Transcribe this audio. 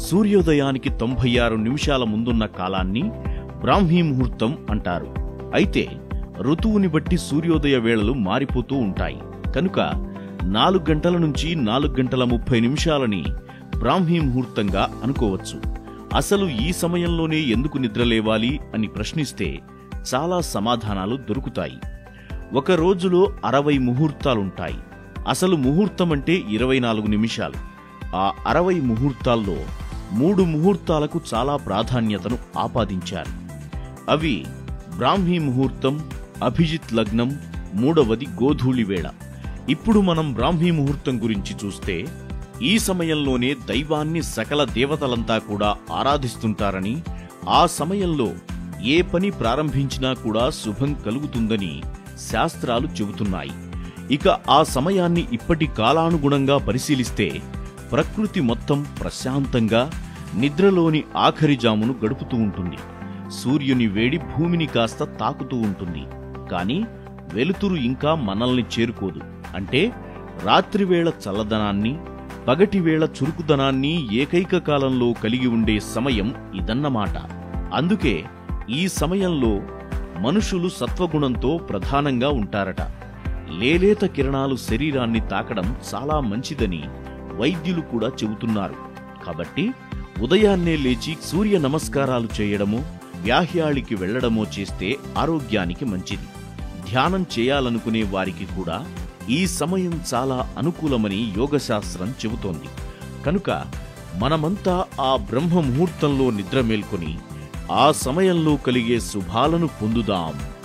సూర్యోదయానికి తొంభై ఆరు నిమిషాల ముందున్న కాలాన్ని బ్రాహ్మీ ముహూర్తం అంటారు అయితే ఋతువుని బట్టి సూర్యోదయ వేళలు మారిపోతూ ఉంటాయి కనుక నాలుగు గంటల నుంచి నాలుగు గంటల ముప్పై నిమిషాలని బ్రాహ్మీ ముహూర్తంగా అనుకోవచ్చు అసలు ఈ సమయంలోనే ఎందుకు నిద్రలేవాలి అని ప్రశ్నిస్తే చాలా సమాధానాలు దొరుకుతాయి ఒక రోజులో అరవై ముహూర్తాలుంటాయి అసలు ముహూర్తం అంటే ఇరవై నాలుగు నిమిషాలు ఆ అరవై ముహూర్తాల్లో మూడు ముహూర్తాలకు చాలా ప్రాధాన్యతను ఆపాదించారు అవి బ్రాహ్మీ ముహూర్తం అభిజిత్ లగ్నం మూడవది గోధూళి వేళ ఇప్పుడు మనం బ్రాహ్మీ ముహూర్తం గురించి చూస్తే ఈ సమయంలోనే దైవాన్ని సకల దేవతలంతా కూడా ఆరాధిస్తుంటారని ఆ సమయంలో ఏ పని ప్రారంభించినా కూడా శుభం కలుగుతుందని శాస్త్రాలు చెబుతున్నాయి ఇక ఆ సమయాన్ని ఇప్పటి కాలానుగుణంగా పరిశీలిస్తే ప్రకృతి మొత్తం ప్రశాంతంగా నిద్రలోని ఆఖరి జామును గడుపుతూ ఉంటుంది సూర్యుని వేడి భూమిని కాస్త తాకుతూ ఉంటుంది కాని వెలుతురు ఇంకా మనల్ని చేరుకోదు అంటే రాత్రివేళ చల్లదనాన్ని పగటివేళ చురుకుదనాన్ని ఏకైక కాలంలో కలిగి ఉండే సమయం ఇదన్నమాట అందుకే ఈ సమయంలో మనుషులు సత్వగుణంతో ప్రధానంగా ఉంటారట లేలేత కిరణాలు శరీరాన్ని తాకడం చాలా మంచిదని వైద్యులు కూడా చెబుతున్నారు కాబట్టి ఉదయాన్నే లేచి సూర్య నమస్కారాలు చేయడమో వ్యాహ్యాళికి వెళ్లడమో చేస్తే ఆరోగ్యానికి మంచిది ధ్యానం చేయాలనుకునే వారికి కూడా ఈ సమయం చాలా అనుకూలమని యోగశాస్త్రం చెబుతోంది కనుక మనమంతా ఆ బ్రహ్మ ముహూర్తంలో నిద్ర మేల్కొని ఆ సమయంలో కలిగే శుభాలను పొందుదాం